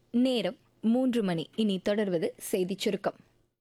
நேரம் மூன்று மணி இனி தொடர்வது செய்திச் சுருக்கம்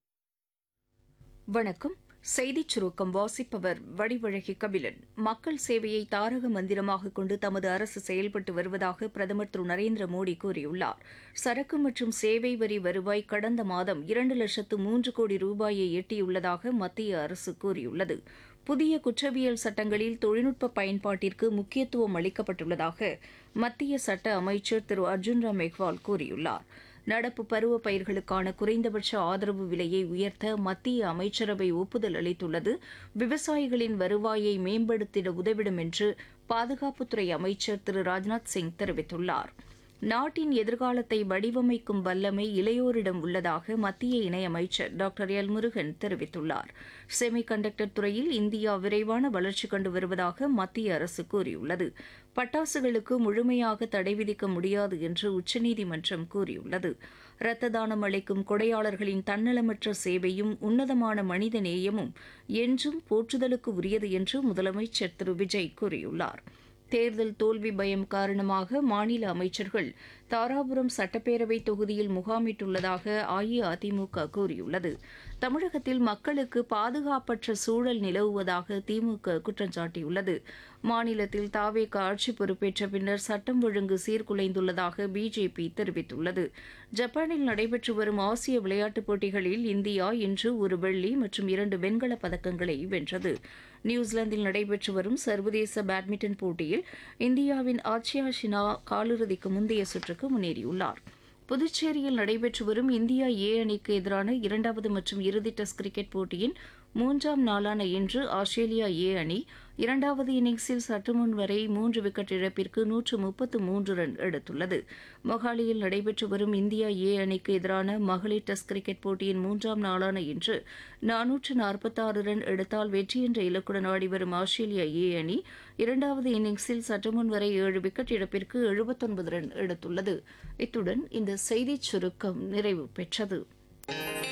வணக்கம் செய்திச் சுருக்கம் வாசிப்பவர் வடிவழகி கபிலன் மக்கள் சேவையை தாரக மந்திரமாக கொண்டு தமது அரசு செயல்பட்டு வருவதாக பிரதமர் திரு நரேந்திர மோடி கூறியுள்ளார் சரக்கு மற்றும் சேவை வரி வருவாய் கடந்த மாதம் இரண்டு லட்சத்து மூன்று கோடி ரூபாயை எட்டியுள்ளதாக மத்திய அரசு கூறியுள்ளது புதிய குற்றவியல் சட்டங்களில் தொழில்நுட்ப பயன்பாட்டிற்கு முக்கியத்துவம் அளிக்கப்பட்டுள்ளதாக மத்திய சட்ட அமைச்சர் திரு அர்ஜுன் ராம் மெக்வால் கூறியுள்ளார் நடப்பு பருவ பயிர்களுக்கான குறைந்தபட்ச ஆதரவு விலையை உயர்த்த மத்திய அமைச்சரவை ஒப்புதல் அளித்துள்ளது விவசாயிகளின் வருவாயை மேம்படுத்திட உதவிடும் என்று பாதுகாப்புத்துறை அமைச்சர் திரு ராஜ்நாத் சிங் தெரிவித்துள்ளார் நாட்டின் எதிர்காலத்தை வடிவமைக்கும் வல்லமை இளையோரிடம் உள்ளதாக மத்திய இணையமைச்சர் டாக்டர் எல் முருகன் தெரிவித்துள்ளார் செமி கண்டக்டர் துறையில் இந்தியா விரைவான வளர்ச்சி கண்டு வருவதாக மத்திய அரசு கூறியுள்ளது பட்டாசுகளுக்கு முழுமையாக தடை விதிக்க முடியாது என்று உச்சநீதிமன்றம் கூறியுள்ளது இரத்த தானம் அளிக்கும் கொடையாளர்களின் தன்னலமற்ற சேவையும் உன்னதமான மனித நேயமும் என்றும் போற்றுதலுக்கு உரியது என்று முதலமைச்சர் திரு விஜய் கூறியுள்ளார் தேர்தல் தோல்வி பயம் காரணமாக மாநில அமைச்சர்கள் தாராபுரம் சட்டப்பேரவை தொகுதியில் முகாமிட்டுள்ளதாக அஇஅதிமுக கூறியுள்ளது தமிழகத்தில் மக்களுக்கு பாதுகாப்பற்ற சூழல் நிலவுவதாக திமுக குற்றம் சாட்டியுள்ளது மாநிலத்தில் தாவேக ஆட்சி பொறுப்பேற்ற பின்னர் சட்டம் ஒழுங்கு சீர்குலைந்துள்ளதாக பிஜேபி தெரிவித்துள்ளது ஜப்பானில் நடைபெற்று வரும் ஆசிய விளையாட்டுப் போட்டிகளில் இந்தியா இன்று ஒரு வெள்ளி மற்றும் இரண்டு வெண்கலப் பதக்கங்களை வென்றது நியூசிலாந்தில் நடைபெற்று வரும் சர்வதேச பேட்மிண்டன் போட்டியில் இந்தியாவின் ஆச்சியா ஷினா காலிறுதிக்கு முந்தைய சுற்றுக்கு முன்னேறியுள்ளார் புதுச்சேரியில் நடைபெற்று வரும் இந்தியா ஏ அணிக்கு எதிரான இரண்டாவது மற்றும் இறுதி டெஸ்ட் கிரிக்கெட் போட்டியின் மூன்றாம் நாளான இன்று ஆஸ்திரேலியா ஏ அணி இரண்டாவது இன்னிங்ஸில் சற்றுமுன் வரை மூன்று விக்கெட் இழப்பிற்கு நூற்று முப்பத்து மூன்று ரன் எடுத்துள்ளது மொஹாலியில் நடைபெற்று வரும் இந்தியா ஏ அணிக்கு எதிரான மகளிர் டெஸ்ட் கிரிக்கெட் போட்டியின் மூன்றாம் நாளான இன்று நானூற்று நாற்பத்தாறு ரன் எடுத்தால் வெற்றி என்ற இலக்குடன் ஆடி வரும் ஆஸ்திரேலியா ஏ அணி இரண்டாவது இன்னிங்ஸில் சற்றுமுன் வரை ஏழு விக்கெட் இழப்பிற்கு எழுபத்தொன்பது ரன் எடுத்துள்ளது இத்துடன் இந்த செய்திச் சுருக்கம் நிறைவு பெற்றது